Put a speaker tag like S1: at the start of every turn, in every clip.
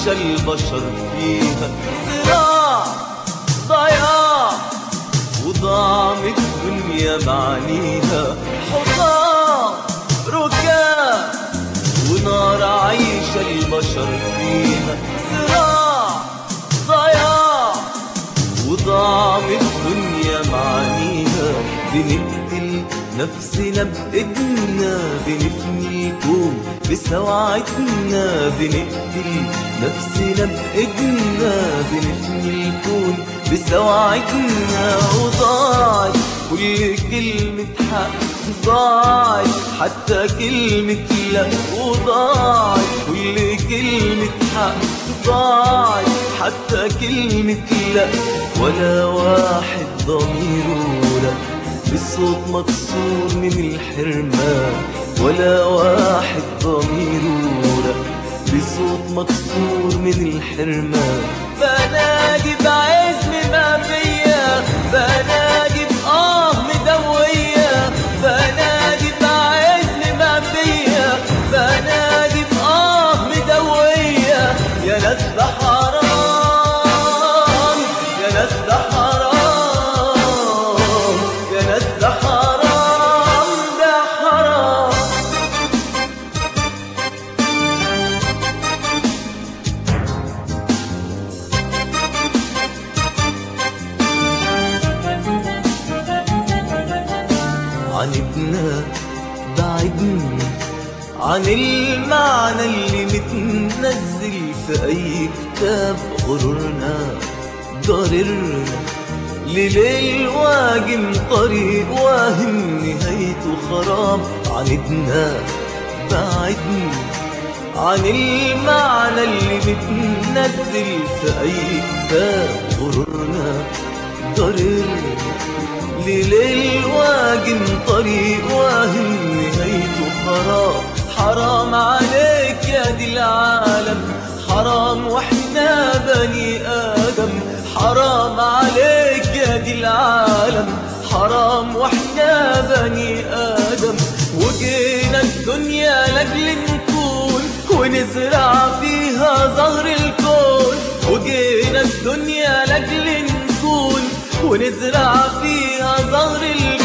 S1: عايشة البشر فيها صراع ضياع وضاع الدنيا معانيها حطام ركاب ونار عايشة البشر فيها صراع ضياع وضاع الدنيا معانيها بنقتل نفسنا بإيدنا بنفني الكون بسوعتنا بنقتل نفسنا بإيدنا بنفني الكون بسوعتنا وضاعت كل كلمة حق ضاعت حتى كلمة لا وضاعت كل كلمة حق ضاعت حتى كلمة لا ولا واحد ضميره لا بصوت مكسور من الحرمان ولا واحد ضميره لا بصوت مكسور من الحرمان بنادي بعزم ما فيا بنادي بآه مدوية بنادي بعزم ما فيا بنادي بآه مدوية يا ناس ده حرام يا ناس ده حرام يا ناس ده حرام ده حرام عانتنا بعدنا عن المعنى اللي متنزل في أي كتاب غرورنا ضررنا لليل واجم طريق واهم نهايته خراب عاندنا بعدنا عن المعنى اللي متنزل في أي كتاب غرورنا ضررنا لليل واجم طريق واهم نهايته خراب حرام عليك يا دي العالم حرام واحنا بني آدم حرام عليك يا دي العالم حرام واحنا بني آدم وجينا الدنيا لأجل نكون ونزرع فيها زهر الكون وجينا الدنيا لأجل نكون ونزرع فيها زهر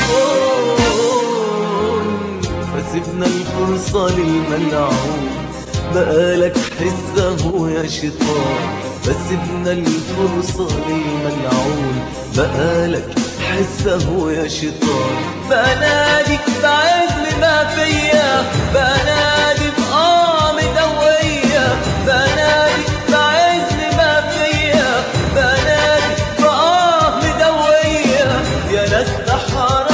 S1: الكون فسيبنا الفرصة للملعون بقالك حزه يا شيطان فسيبنا الفرصة للملعون بقالك حزه يا شيطان بناديك بعزم ما فيا بنادي بآه مدوية بناديك بعزم ما فيا بنادي بآه مدوية يا ناس ده حرام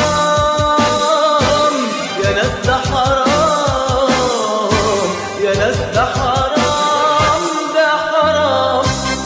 S1: يا ناس ده حرام يا ناس ده حرام ده حرام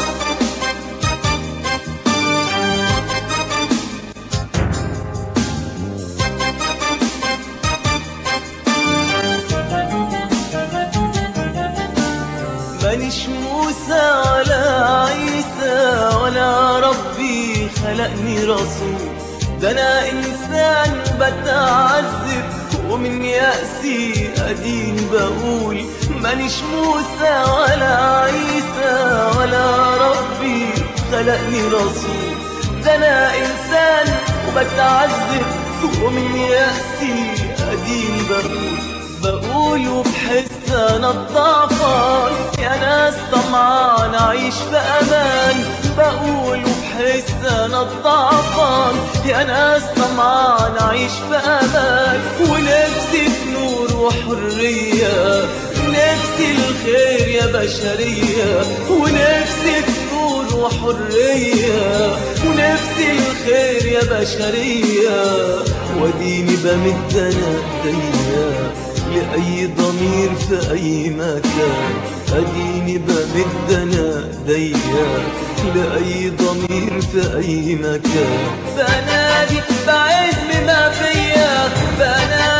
S1: مانيش موسى ولا عيسى ولا ربي خلقني رسول ده انا انسان بتعذب ومن يأسي ادين بقول مانيش موسى ولا عيسى ولا ربي خلقني رسول ده انا انسان وبتعذب ومن يأسي ادين بقول بقول وبحس انا الضعفان يا ناس طمعان اعيش في امان بقول وبحس انا الضعفان يا ناس طمعان اعيش في امان ونفسي في نور وحريه نفسي الخير يا بشريه ونفسي في نور وحريه ونفسي الخير يا بشريه وديني بمد انا ايديا لأي ضمير في أي مكان أديني بمد أنا ايديا لأي ضمير في أي مكان بنادي بعزم ما فيا بنادي